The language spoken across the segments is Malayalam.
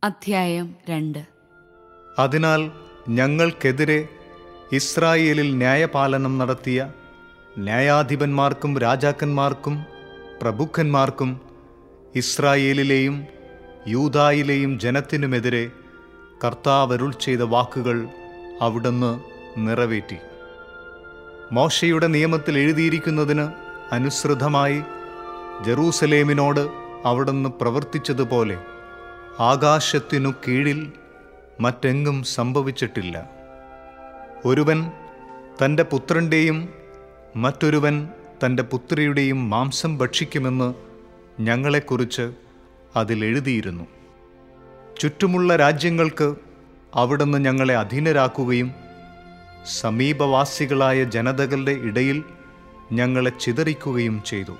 അധ്യായം രണ്ട് അതിനാൽ ഞങ്ങൾക്കെതിരെ ഇസ്രായേലിൽ ന്യായപാലനം നടത്തിയ ന്യായാധിപന്മാർക്കും രാജാക്കന്മാർക്കും പ്രഭുക്കന്മാർക്കും ഇസ്രായേലിലെയും യൂതായിലെയും ജനത്തിനുമെതിരെ കർത്താവരുൾ ചെയ്ത വാക്കുകൾ അവിടുന്ന് നിറവേറ്റി മോശയുടെ നിയമത്തിൽ എഴുതിയിരിക്കുന്നതിന് അനുസൃതമായി ജെറൂസലേമിനോട് അവിടുന്ന് പ്രവർത്തിച്ചതുപോലെ ആകാശത്തിനു കീഴിൽ മറ്റെങ്ങും സംഭവിച്ചിട്ടില്ല ഒരുവൻ തൻ്റെ പുത്രൻ്റെയും മറ്റൊരുവൻ തൻ്റെ പുത്രിയുടെയും മാംസം ഭക്ഷിക്കുമെന്ന് ഞങ്ങളെക്കുറിച്ച് അതിലെഴുതിയിരുന്നു ചുറ്റുമുള്ള രാജ്യങ്ങൾക്ക് അവിടുന്ന് ഞങ്ങളെ അധീനരാക്കുകയും സമീപവാസികളായ ജനതകളുടെ ഇടയിൽ ഞങ്ങളെ ചിതറിക്കുകയും ചെയ്തു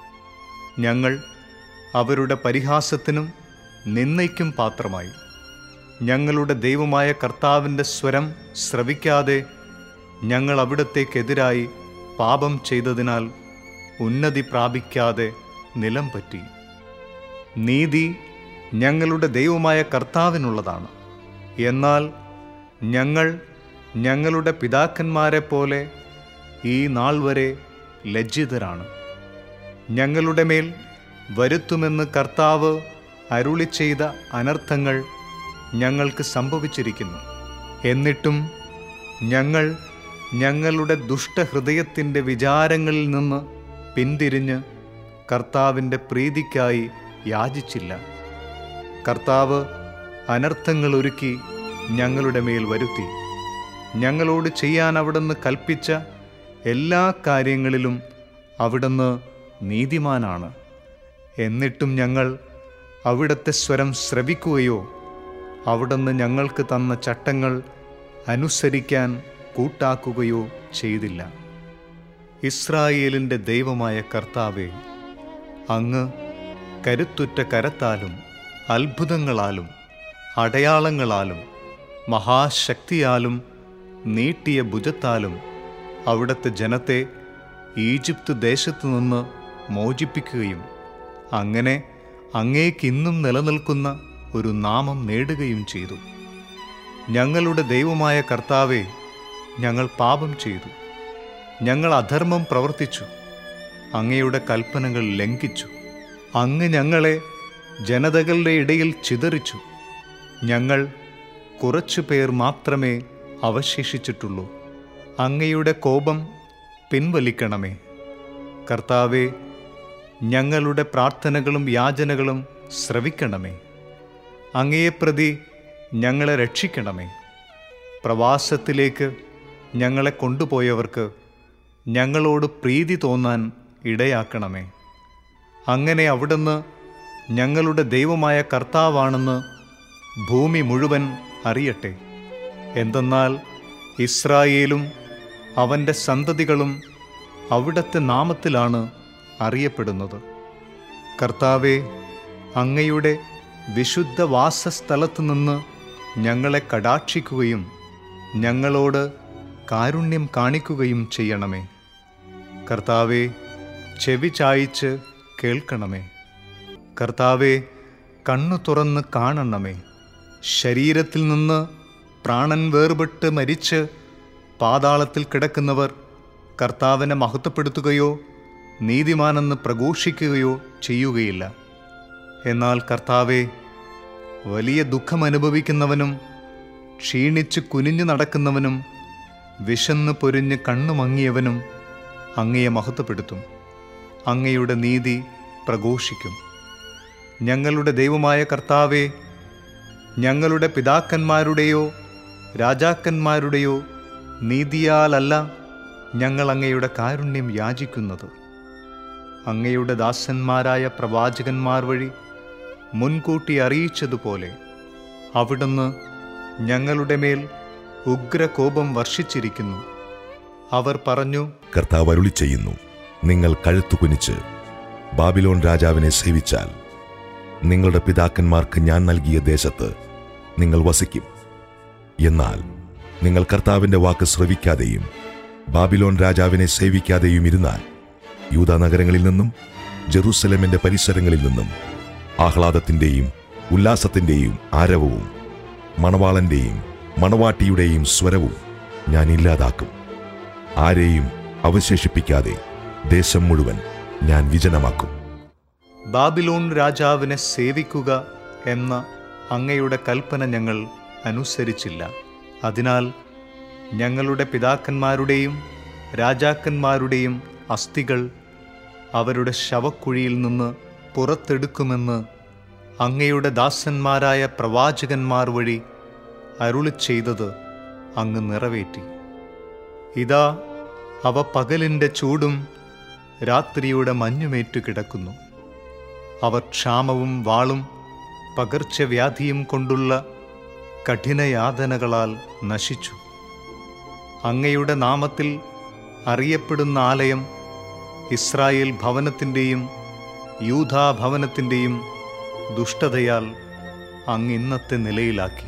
ഞങ്ങൾ അവരുടെ പരിഹാസത്തിനും നിന്ദയ്ക്കും പാത്രമായി ഞങ്ങളുടെ ദൈവമായ കർത്താവിൻ്റെ സ്വരം ശ്രവിക്കാതെ ഞങ്ങൾ അവിടത്തേക്കെതിരായി പാപം ചെയ്തതിനാൽ ഉന്നതി പ്രാപിക്കാതെ നിലം പറ്റി നീതി ഞങ്ങളുടെ ദൈവമായ കർത്താവിനുള്ളതാണ് എന്നാൽ ഞങ്ങൾ ഞങ്ങളുടെ പിതാക്കന്മാരെ പോലെ ഈ നാൾ വരെ ലജ്ജിതരാണ് ഞങ്ങളുടെ മേൽ വരുത്തുമെന്ന് കർത്താവ് അരുളി ചെയ്ത അനർത്ഥങ്ങൾ ഞങ്ങൾക്ക് സംഭവിച്ചിരിക്കുന്നു എന്നിട്ടും ഞങ്ങൾ ഞങ്ങളുടെ ദുഷ്ടഹൃദയത്തിൻ്റെ വിചാരങ്ങളിൽ നിന്ന് പിന്തിരിഞ്ഞ് കർത്താവിൻ്റെ പ്രീതിക്കായി യാചിച്ചില്ല കർത്താവ് അനർത്ഥങ്ങൾ ഒരുക്കി ഞങ്ങളുടെ മേൽ വരുത്തി ഞങ്ങളോട് ചെയ്യാൻ അവിടുന്ന് കൽപ്പിച്ച എല്ലാ കാര്യങ്ങളിലും അവിടുന്ന് നീതിമാനാണ് എന്നിട്ടും ഞങ്ങൾ അവിടുത്തെ സ്വരം ശ്രവിക്കുകയോ അവിടുന്ന് ഞങ്ങൾക്ക് തന്ന ചട്ടങ്ങൾ അനുസരിക്കാൻ കൂട്ടാക്കുകയോ ചെയ്തില്ല ഇസ്രായേലിൻ്റെ ദൈവമായ കർത്താവെ അങ്ങ് കരുത്തുറ്റ കരത്താലും അത്ഭുതങ്ങളാലും അടയാളങ്ങളാലും മഹാശക്തിയാലും നീട്ടിയ ഭുജത്താലും അവിടുത്തെ ജനത്തെ ഈജിപ്ത് ദേശത്തു നിന്ന് മോചിപ്പിക്കുകയും അങ്ങനെ അങ്ങേക്കിന്നും നിലനിൽക്കുന്ന ഒരു നാമം നേടുകയും ചെയ്തു ഞങ്ങളുടെ ദൈവമായ കർത്താവെ ഞങ്ങൾ പാപം ചെയ്തു ഞങ്ങൾ അധർമ്മം പ്രവർത്തിച്ചു അങ്ങയുടെ കൽപ്പനകൾ ലംഘിച്ചു അങ്ങ് ഞങ്ങളെ ജനതകളുടെ ഇടയിൽ ചിതറിച്ചു ഞങ്ങൾ കുറച്ചു പേർ മാത്രമേ അവശേഷിച്ചിട്ടുള്ളൂ അങ്ങയുടെ കോപം പിൻവലിക്കണമേ കർത്താവെ ഞങ്ങളുടെ പ്രാർത്ഥനകളും യാചനകളും ശ്രവിക്കണമേ അങ്ങയെ പ്രതി ഞങ്ങളെ രക്ഷിക്കണമേ പ്രവാസത്തിലേക്ക് ഞങ്ങളെ കൊണ്ടുപോയവർക്ക് ഞങ്ങളോട് പ്രീതി തോന്നാൻ ഇടയാക്കണമേ അങ്ങനെ അവിടുന്ന് ഞങ്ങളുടെ ദൈവമായ കർത്താവാണെന്ന് ഭൂമി മുഴുവൻ അറിയട്ടെ എന്തെന്നാൽ ഇസ്രായേലും അവൻ്റെ സന്തതികളും അവിടുത്തെ നാമത്തിലാണ് അറിയപ്പെടുന്നത് കർത്താവെ അങ്ങയുടെ വിശുദ്ധ വാസസ്ഥലത്തു നിന്ന് ഞങ്ങളെ കടാക്ഷിക്കുകയും ഞങ്ങളോട് കാരുണ്യം കാണിക്കുകയും ചെയ്യണമേ കർത്താവെ ചെവി ചായിച്ച് കേൾക്കണമേ കർത്താവെ കണ്ണു തുറന്ന് കാണണമേ ശരീരത്തിൽ നിന്ന് പ്രാണൻ വേർപെട്ട് മരിച്ച് പാതാളത്തിൽ കിടക്കുന്നവർ കർത്താവിനെ മഹത്വപ്പെടുത്തുകയോ നീതിമാനെന്ന് പ്രഘോഷിക്കുകയോ ചെയ്യുകയില്ല എന്നാൽ കർത്താവെ വലിയ ദുഃഖം അനുഭവിക്കുന്നവനും ക്ഷീണിച്ച് കുനിഞ്ഞു നടക്കുന്നവനും വിശന്ന് പൊരിഞ്ഞ് കണ്ണുമങ്ങിയവനും അങ്ങയെ മഹത്വപ്പെടുത്തും അങ്ങയുടെ നീതി പ്രഘോഷിക്കും ഞങ്ങളുടെ ദൈവമായ കർത്താവെ ഞങ്ങളുടെ പിതാക്കന്മാരുടെയോ രാജാക്കന്മാരുടെയോ നീതിയാലല്ല ഞങ്ങൾ അങ്ങയുടെ കാരുണ്യം യാചിക്കുന്നത് അങ്ങയുടെ ദാസന്മാരായ പ്രവാചകന്മാർ വഴി മുൻകൂട്ടി അറിയിച്ചതുപോലെ അവിടുന്ന് ഞങ്ങളുടെ മേൽ ഉഗ്രകോപം വർഷിച്ചിരിക്കുന്നു അവർ പറഞ്ഞു കർത്താവ് അരുളി ചെയ്യുന്നു നിങ്ങൾ കഴുത്തു കുനിച്ച് ബാബിലോൺ രാജാവിനെ സേവിച്ചാൽ നിങ്ങളുടെ പിതാക്കന്മാർക്ക് ഞാൻ നൽകിയ ദേശത്ത് നിങ്ങൾ വസിക്കും എന്നാൽ നിങ്ങൾ കർത്താവിന്റെ വാക്ക് ശ്രവിക്കാതെയും ബാബിലോൺ രാജാവിനെ സേവിക്കാതെയും ഇരുന്നാൽ യൂദാ നഗരങ്ങളിൽ നിന്നും ജെറൂസലേമിന്റെ പരിസരങ്ങളിൽ നിന്നും ആഹ്ലാദത്തിന്റെയും ഉല്ലാസത്തിന്റെയും ആരവവും മണവാളന്റെയും മണവാട്ടിയുടെയും സ്വരവും ഞാൻ ഇല്ലാതാക്കും ആരെയും അവശേഷിപ്പിക്കാതെ ദേശം മുഴുവൻ ഞാൻ വിജനമാക്കും ബാബിലോൺ രാജാവിനെ സേവിക്കുക എന്ന അങ്ങയുടെ കൽപ്പന ഞങ്ങൾ അനുസരിച്ചില്ല അതിനാൽ ഞങ്ങളുടെ പിതാക്കന്മാരുടെയും രാജാക്കന്മാരുടെയും അസ്ഥികൾ അവരുടെ ശവക്കുഴിയിൽ നിന്ന് പുറത്തെടുക്കുമെന്ന് അങ്ങയുടെ ദാസന്മാരായ പ്രവാചകന്മാർ വഴി അരുളി ചെയ്തത് അങ്ങ് നിറവേറ്റി ഇതാ അവ പകലിൻ്റെ ചൂടും രാത്രിയുടെ മഞ്ഞുമേറ്റു കിടക്കുന്നു അവർ ക്ഷാമവും വാളും പകർച്ചവ്യാധിയും കൊണ്ടുള്ള കഠിനയാതനകളാൽ നശിച്ചു അങ്ങയുടെ നാമത്തിൽ അറിയപ്പെടുന്ന ആലയം ഇസ്രായേൽ ഭവനത്തിൻ്റെയും യൂധാ ഭവനത്തിൻ്റെയും ദുഷ്ടതയാൽ അങ്ങ് ഇന്നത്തെ നിലയിലാക്കി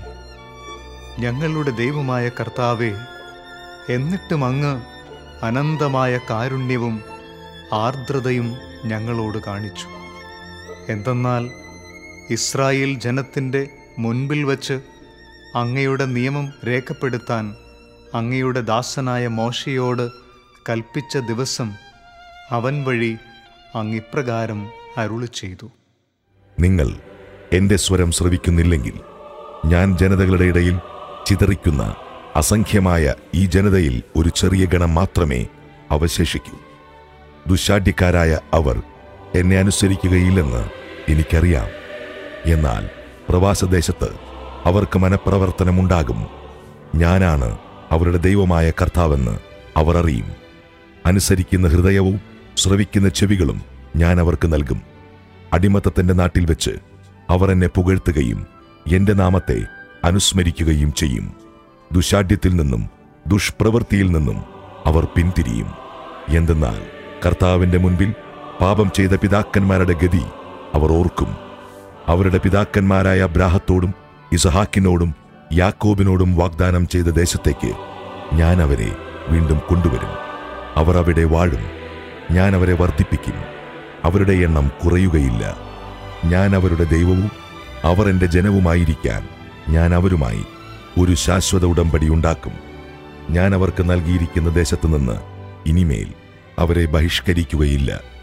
ഞങ്ങളുടെ ദൈവമായ കർത്താവെ എന്നിട്ടും അങ്ങ് അനന്തമായ കാരുണ്യവും ആർദ്രതയും ഞങ്ങളോട് കാണിച്ചു എന്തെന്നാൽ ഇസ്രായേൽ ജനത്തിൻ്റെ മുൻപിൽ വച്ച് അങ്ങയുടെ നിയമം രേഖപ്പെടുത്താൻ അങ്ങയുടെ ദാസനായ മോശയോട് കൽപ്പിച്ച ദിവസം അവൻ വഴി അങ്ങിപ്രകാരം അരുളി ചെയ്തു നിങ്ങൾ എന്റെ സ്വരം ശ്രവിക്കുന്നില്ലെങ്കിൽ ഞാൻ ജനതകളുടെ ഇടയിൽ ചിതറിക്കുന്ന അസംഖ്യമായ ഈ ജനതയിൽ ഒരു ചെറിയ ഗണം മാത്രമേ അവശേഷിക്കൂ ദുശാഠ്യക്കാരായ അവർ എന്നെ അനുസരിക്കുകയില്ലെന്ന് എനിക്കറിയാം എന്നാൽ പ്രവാസദേശത്ത് അവർക്ക് മനപ്രവർത്തനമുണ്ടാകും ഞാനാണ് അവരുടെ ദൈവമായ കർത്താവെന്ന് അവർ അറിയും അനുസരിക്കുന്ന ഹൃദയവും ശ്രവിക്കുന്ന ചെവികളും ഞാൻ അവർക്ക് നൽകും അടിമത്തത്തിന്റെ നാട്ടിൽ വെച്ച് അവർ എന്നെ പുകഴ്ത്തുകയും എന്റെ നാമത്തെ അനുസ്മരിക്കുകയും ചെയ്യും ദുശാഠ്യത്തിൽ നിന്നും ദുഷ്പ്രവൃത്തിയിൽ നിന്നും അവർ പിന്തിരിയും എന്തെന്നാൽ കർത്താവിന്റെ മുൻപിൽ പാപം ചെയ്ത പിതാക്കന്മാരുടെ ഗതി അവർ ഓർക്കും അവരുടെ പിതാക്കന്മാരായ അബ്രാഹത്തോടും ഇസഹാക്കിനോടും യാക്കോബിനോടും വാഗ്ദാനം ചെയ്ത ദേശത്തേക്ക് ഞാൻ അവരെ വീണ്ടും കൊണ്ടുവരും അവർ അവിടെ വാഴും ഞാൻ അവരെ വർദ്ധിപ്പിക്കും അവരുടെ എണ്ണം കുറയുകയില്ല ഞാൻ അവരുടെ ദൈവവും അവർ എൻ്റെ ജനവുമായിരിക്കാൻ ഞാൻ അവരുമായി ഒരു ശാശ്വത ഉടമ്പടി ഉണ്ടാക്കും ഞാൻ അവർക്ക് നൽകിയിരിക്കുന്ന ദേശത്തു നിന്ന് ഇനിമേൽ അവരെ ബഹിഷ്കരിക്കുകയില്ല